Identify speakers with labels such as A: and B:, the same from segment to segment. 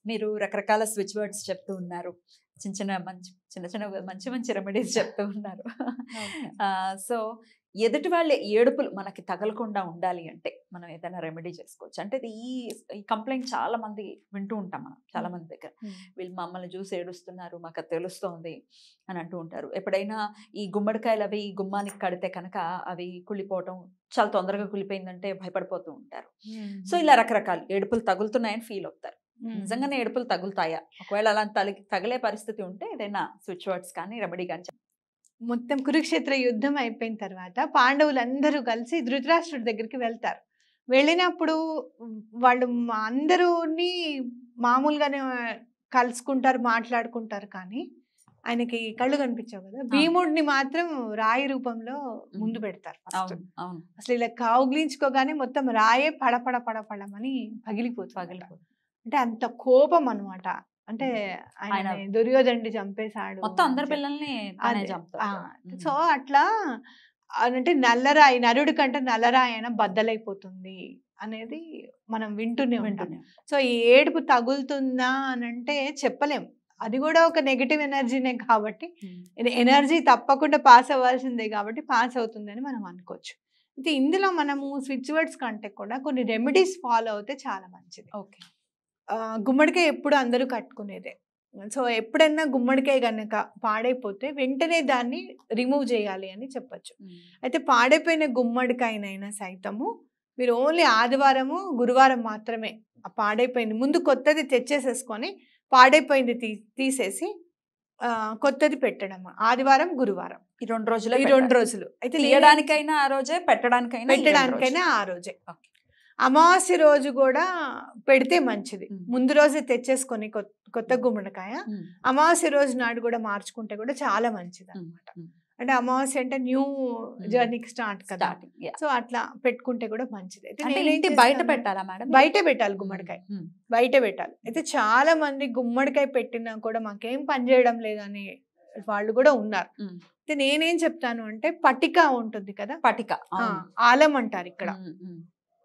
A: మీరు రకరకాల switch words చెప్తూ ఉన్నారు చిన్న చిన్న మంచి చిన్న చిన్న మంచి మంచి రెమెడీస్ చెప్తూ ఉన్నారు సో ఎదుటి వాళ్ళ ఏడుపులు మనకి తగలకుండా ఉండాలి అంటే మనం ఏదైనా రెమెడీ చేసుకోవచ్చు అంటే ఇది ఈ ఈ కంప్లైంట్ చాలా మంది వింటూ ఉంటాం మనం చాలా మంది దగ్గర వీళ్ళు మమ్మల్ని చూసి ఏడుస్తున్నారు మాకు అది తెలుస్తోంది అని అంటూ ఉంటారు ఎప్పుడైనా ఈ గుమ్మడికాయలు అవి గుమ్మానికి కడితే కనుక అవి కుళ్ళిపోవటం చాలా తొందరగా కుళ్ళిపోయిందంటే భయపడిపోతూ ఉంటారు సో ఇలా రకరకాల ఏడుపులు తగులుతున్నాయని ఫీల్ అవుతారు నిజంగానే ఏడుపులు తగులుతాయా ఒకవేళ అలా తగిలి తగిలే పరిస్థితి ఉంటే ఏదైనా స్విచ్ వర్డ్స్ కానీ రెమెడీ కానీ చెప్పండి.
B: మొత్తం కురుక్షేత్ర యుద్ధం అయిపోయిన తర్వాత పాండవులందరూ కలిసి ధృతరాష్ట్రుడి దగ్గరికి వెళ్తారు వెళ్ళినప్పుడు వాళ్ళు మా- అందరూని మామూలుగానే కలుసుకుంటారు మాట్లాడుకుంటారు కానీ ఆయనకి కళ్ళు కనిపించావు కదా భీముడిని మాత్రం రాయి రూపంలో ముందు పెడతారు first.
A: అవును అవును
B: అసలు ఇలా కౌగిలించుకోగానే మొత్తం రాయే పడపడ పడపడమని పగిలిపోతుంది
A: పగిలిపోతుంది
B: అంటే అంత కోపం అన్నమాట అంటే ఆయన
A: ఆయన-
B: దుర్యోధనుడి చంపేశాడు
A: మొత్తం అందరి
B: అని చెప్పి.
A: పిల్లల్ని తనే
B: అదే.
A: చంపుతాడు
B: ఆ,
A: ఉమ్.
B: సో అట్లా అంటే నల్లరాయి నరుడి కంటే నల్లరాయి అయినా బద్దలైపోతుంది అనేది మనం వింటూనే ఉంటాం
A: వింటూనే
B: సో ఈ ఏడుపు తగులుతుందా అని అంటే చెప్పలేం అది కూడా ఒక నెగిటివ్ ఎనర్జీనే కాబట్టి
A: ఉమ్.
B: ఎనర్జీ తప్పకుండా పాస్ అవ్వాల్సిందే కాబట్టి పాస్ అవుతుందని మనం అనుకోవచ్చు అయితే ఇందులో మనము స్విచ్ వర్డ్స్ కంటే కూడా కొన్ని రెమెడీస్ ఫాలో అవుతే చాలా మంచిది
A: ఓకే
B: ఆ, గుమ్మడికాయ ఎప్పుడు అందరూ కట్టుకునేదే సో ఎప్పుడైనా గుమ్మడికాయ కనుక పాడైపోతే వెంటనే దాన్ని రిమూవ్ చేయాలి అని చెప్పొచ్చు
A: ఉమ్.
B: అయితే పాడైపోయిన గుమ్మడికాయనైనా సైతము మీరు ఓన్లీ ఆదివారము గురువారం మాత్రమే ఆ పాడైపోయింది ముందు కొత్తది తెచ్చేసేసుకొని పాడైపోయింది తీ తీసేసి ఆ, కొత్తది పెట్టడం ఆదివారం గురువారం
A: ఈ రెండు రోజులు
B: ఈ రెండు రోజులు అయితే నేనే-
A: తీయడానికైనా ఆ రోజే పెట్టడానికైనా ఈ రెండు
B: పెట్టడానికైనా ఆ రోజే
A: ఓకే.
B: అమావాస్య రోజు కూడా పెడితే మంచిది
A: ఉమ్.
B: ముందు రోజే తెచ్చేసుకొని కొత్త కొత్త గుమ్మడికాయ
A: ఉమ్.
B: అమావాస్య రోజు నాడు కూడా మార్చుకుంటే కూడా చాలా మంచిది
A: ఉమ్.
B: అనమాట
A: ఉమ్.
B: అంటే అమావాస్య అంటే న్యూ జర్నీకి స్టార్ట్ కదా
A: Starting, yeah.
B: సో అట్లా పెట్టుకుంటే కూడా మంచిది అయితే
A: అంటే
B: నేనేం
A: ఇంటి బయట
B: చేస్తాను?
A: పెట్టాలా మేడం
B: బయటే పెట్టాలి గుమ్మడికాయ
A: ఉమ్.
B: బయట పెట్టాలి అయితే చాలా మంది గుమ్మడికాయ పెట్టినా కూడా మాకేం పని చేయడం లేదని వాళ్ళు కూడా ఉన్నారు
A: ఉమ్.
B: అయితే నేనేం చెప్తాను అంటే పటిక ఉంటుంది కదా
A: పటిక
B: ఆ,
A: అవును.
B: ఆలం అంటారు ఇక్కడ
A: ఉమ్. ఉమ్.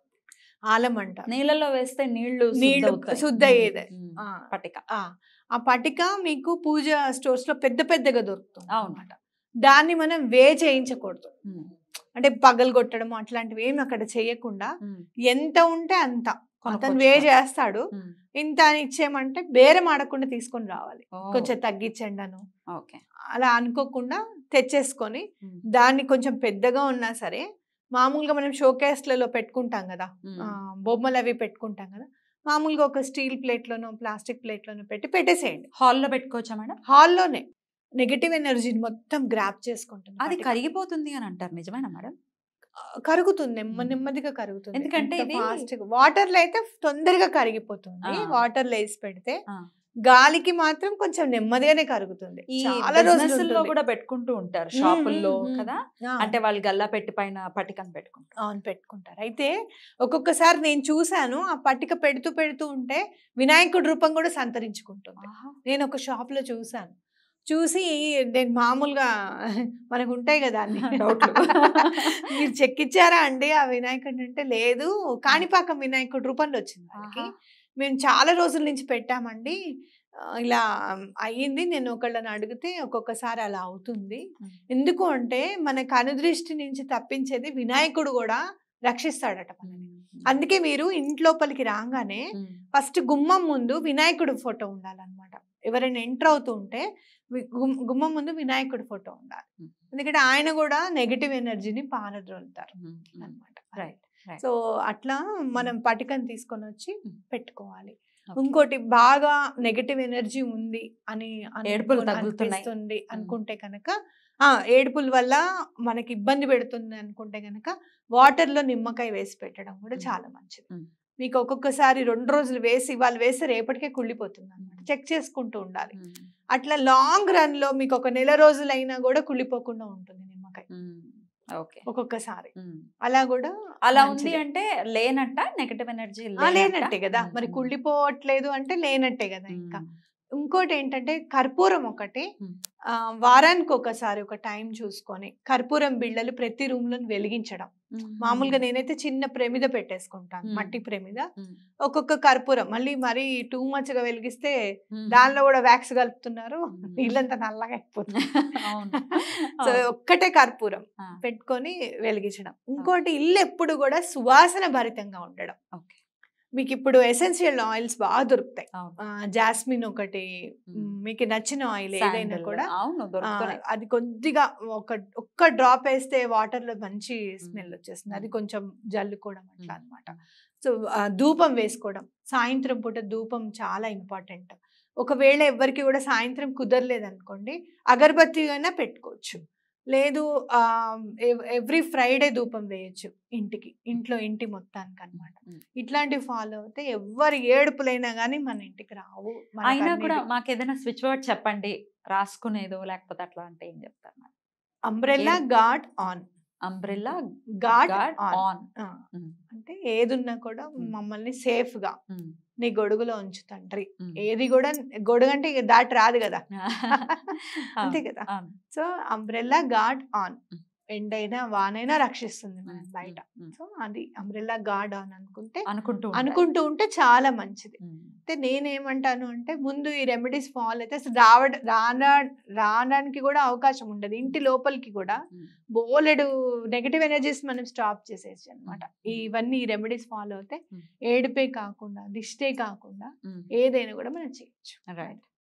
B: ఆలం అంటారు
A: నీళ్ళలో వేస్తే నీళ్లు
B: నీళ్లు
A: శుద్ధవుతాయి.
B: శుద్ధ
A: ఉమ్.
B: అయ్యేదే.
A: ఉమ్.
B: ఆ,
A: పటిక
B: ఆ, ఆ పటిక మీకు పూజ స్టోర్స్ లో పెద్ద పెద్దగా దొరుకుతుంది
A: అవును.
B: అన్నమాట దాన్ని మనం వే చేయించకూడదు
A: ఉమ్.
B: అంటే పగలు కొట్టడం అట్లాంటివి ఏమి అక్కడ చేయకుండా
A: ఉమ్.
B: ఎంత ఉంటే అంత అతను
A: కొనుక్కొచ్చుకో.
B: వే చేస్తాడు
A: ఉమ్.
B: ఇంత అని ఇచ్చేయమంటే బేరం ఆడకుండా తీసుకొని రావాలి
A: ఓ.
B: కొంచెం తగ్గించండి అను
A: ఓకే
B: అలా అనుకోకుండా తెచ్చేసుకొని
A: ఉమ్.
B: దాన్ని కొంచెం పెద్దగా ఉన్నా సరే మామూలుగా మనం షోకేస్లలో పెట్టుకుంటాం కదా
A: ఉమ్.
B: ఆ, బొమ్మలు అవి పెట్టుకుంటాం కదా మామూలుగా ఒక స్టీల్ ప్లేట్లోనో ప్లాస్టిక్ ప్లేట్లోనో పెట్టి పెట్టేసేయండి
A: హాల్లో పెట్టుకోవచ్చా మేడం
B: హాల్లోనే నెగటివ్ ఎనర్జీని మొత్తం గ్రాప్ చేసుకుంటుంది
A: అది
B: పటిక.
A: కరిగిపోతుంది అని అంటారు నిజమేనా మేడం
B: ఆ, కరుగుతుంది నెమ్మ
A: మ్మ్.
B: నెమ్మదిగా కరుగుతుంది
A: ఎందుకంటే ఇది-
B: వాటర్ లో అయితే తొందరగా కరిగిపోతుంది
A: ఆ.
B: వాటర్ లో వేసి పెడితే
A: ఆ.
B: గాలికి మాత్రం కొంచెం నెమ్మదిగానే కరుగుతుంది
A: ఈ
B: చాలా రోజులు
A: business లో
B: ఉంటుంది.
A: కూడా పెట్టుకుంటూ ఉంటారు
B: మ్మ్,
A: షాపుల్లో
B: మ్మ్, మ్మ్.
A: కదా
B: ఆ,
A: అంటే వాళ్ళు గల్లా పెట్టి పైన పటికను పెట్టుకుంటారు
B: అవును పెట్టుకుంటారు అయితే ఒక్కొక్కసారి నేను చూశాను ఆ పట్టిక పెడుతూ పెడుతూ ఉంటే వినాయకుడి రూపం కూడా సంతరించుకుంటుంది నేను ఒక షాప్ లో చూశాను చూసి నేను మామూలుగా మనకు ఉంటాయి కదా అన్ని
A: డౌట్లు.
B: మీరు చెక్కిచ్చారా అండి ఆ వినాయకుడి అంటే లేదు కాణిపాకం వినాయకుడి రూపంలో వచ్చింది వాళ్ళకి
A: ఆహా.
B: మేము చాలా రోజుల నుంచి పెట్టామండి ఆ, ఇలా అయ్యింది నేను ఒకళ్ళని అడిగితే ఒక్కొక్కసారి అలా అవుతుంది
A: మ్మ్.
B: ఎందుకు అంటే మన కనుదృష్టి నుంచి తప్పించేది వినాయకుడు కూడా రక్షిస్తాడట మనని అందుకే మీరు ఇంట్లోపలికి రాగానే
A: మ్మ్.
B: ఫస్ట్ గుమ్మం ముందు వినాయకుడు ఫోటో ఉండాలన్నమాట ఎవరైనా ఎంటర్ అవుతూ ఉంటే వి- గుమ్- గుమ్మం ముందు వినాయకుడి ఫోటో ఉండాలి
A: మ్మ్.
B: ఎందుకంటే ఆయన కూడా నెగిటివ్ ఎనర్జీని పారద్రోలుతారు
A: మ్మ్. మ్మ్.
B: అనమాట
A: Right, right.
B: సో అట్లా మనం పటికను తీసుకొని వచ్చి
A: మ్మ్.
B: పెట్టుకోవాలి
A: Okay.
B: ఇంకోటి బాగా నెగటివ్ ఎనర్జీ ఉంది అని
A: ఏడుపులు
B: అనుకో-
A: తగులుతున్నాయి.
B: అనిపిస్తుంది అనుకుంటే కనుక ఆ ఏడుపుల వల్ల మనకి ఇబ్బంది పెడుతుంది అనుకుంటే కనుక వాటర్ లో నిమ్మకాయ వేసి పెట్టడం కూడా
A: మ్మ్.
B: చాలా మంచిది
A: మ్మ్.
B: మీకు ఒక్కొక్కసారి రెండు రోజులు వేసి ఇవాళ వేస్తే రేపటికే కుళ్ళిపోతుంది అనమాట చెక్ చేసుకుంటూ ఉండాలి
A: మ్మ్.
B: అట్లా లాంగ్ రన్ లో మీకు ఒక నెల రోజులైనా కూడా కుళ్ళిపోకుండా ఉంటుంది నిమ్మకాయ
A: మ్మ్. ఓకే
B: ఒక్కొక్కసారి
A: మ్మ్.
B: అలా కూడా
A: అలా ఉంది
B: మంచిదే.
A: అంటే లేనట్ట నెగటివ్ ఎనర్జీ
B: ఆ, లేనట్టే కదా మరి కుళ్ళిపోవట్లేదు అంటే లేనట్టే కదా ఇంకా ఇంకోటి ఏంటంటే కర్పూరం ఒకటి
A: మ్మ్.
B: ఆ, వారానికి ఒకసారి ఒక టైం చూసుకొని కర్పూరం బిళ్ళలు ప్రతి రూమ్ లో వెలిగించడం మామూలుగా నేనైతే చిన్న ప్రమిద పెట్టేసుకుంటాను
A: మ్మ్.
B: మట్టి ప్రమిద
A: మ్మ్.
B: ఒక్కొక్క కర్పూరం మళ్ళీ మరీ టూ మచ్ గా వెలిగిస్తే
A: మ్మ్.
B: దానిలో కూడా వ్యాక్స్ కలుపుతున్నారు
A: మ్మ్.
B: ఇల్లంతా నల్లగా అయిపోతుంది
A: అవును
B: సో
A: అవును.
B: ఒక్కటే కర్పూరం
A: ఆ.
B: పెట్టుకొని వెలిగించడం ఇంకోటి ఇల్లు ఎప్పుడు కూడా సువాసన భరితంగా ఉండడం
A: ఓకే
B: మీకు ఇప్పుడు ఎసెన్షియల్ ఆయిల్స్ బాగా దొరుకుతాయి
A: అవును
B: జాస్మిన్ ఒకటి
A: మ్మ్.
B: మ్, మీకు నచ్చిన ఆయిల్ ఏదైనా
A: Sandal.
B: కూడా
A: అవును
B: ఆ,
A: దొరుకుతున్నాయి
B: అది కొద్దిగా ఒక ఒక్క డ్రాప్ వేస్తే వాటర్ లో మంచి స్మెల్
A: మ్మ్.
B: వచ్చేస్తుంది అది
A: మ్మ్.
B: కొంచెం జల్లుకోవడం అట్లా
A: మ్మ్.
B: అన్నమాట సో ఆ, ధూపం వేసుకోవడం సాయంత్రం పూట ధూపం చాలా ఇంపార్టెంట్ ఒకవేళ ఎవరికి కూడా సాయంత్రం కుదరలేదు అనుకోండి అగరబత్తి అయినా పెట్టుకోవచ్చు లేదు ఎవ్రీ ఫ్రైడే ధూపం వేయచ్చు ఇంటికి ఇంట్లో ఇంటి మొత్తానికి అన్నమాట
A: మ్మ్.
B: ఇట్లాంటివి ఫాలో అవుతే ఎవరి ఏడుపులైనా కానీ మన ఇంటికి రావు మనకు
A: అయినా కూడా
B: అనేది-
A: మాకు ఏదైనా స్విచ్ వర్డ్ చెప్పండి రాసుకునేదో లేకపోతే అట్లా అంటే ఏం చెప్తారు madam
B: umbrella god on
A: umbrella
B: god
A: god
B: on
A: on
B: అంటే ఏదున్నా కూడా
A: మ్మ్.
B: మమ్మల్ని సేఫ్ గా నీ గొడుగులో ఉంచు తండ్రి ఏది కూడా గొడుగు అంటే ఇక దాటి రాదు కదా అంతే కదా సో అంబ్రెల్లా గాడ్ ఆన్
A: మ్మ్.
B: ఎండైనా వానైనా రక్షిస్తుంది మనం బయట సో అది అంబ్రెల్లా గాడ్ ఆన్ అనుకుంటే
A: అనుకుంటూ
B: అనుకుంటూ ఉంటే చాలా మంచిది
A: ఉంటారు.
B: అయితే నేనేమంటాను అంటే ముందు ఈ రెమెడీస్ ఫాలో అయితే అసలు రావడ రానా రావడానికి కూడా అవకాశం ఉండదు ఇంటి లోపలికి కూడా
A: ఉమ్.
B: బోలెడు నెగటివ్ ఎనర్జీస్ మనం స్టాప్ చేసేసి అనమాట
A: Mm.
B: ఇవన్నీ ఈ రెమెడీస్ ఫాలో అయితే
A: Mm.
B: ఏడుపే కాకుండా దిష్టే కాకుండా
A: ఉమ్.
B: ఏదైనా కూడా మనం చేయొచ్చు
A: రైట్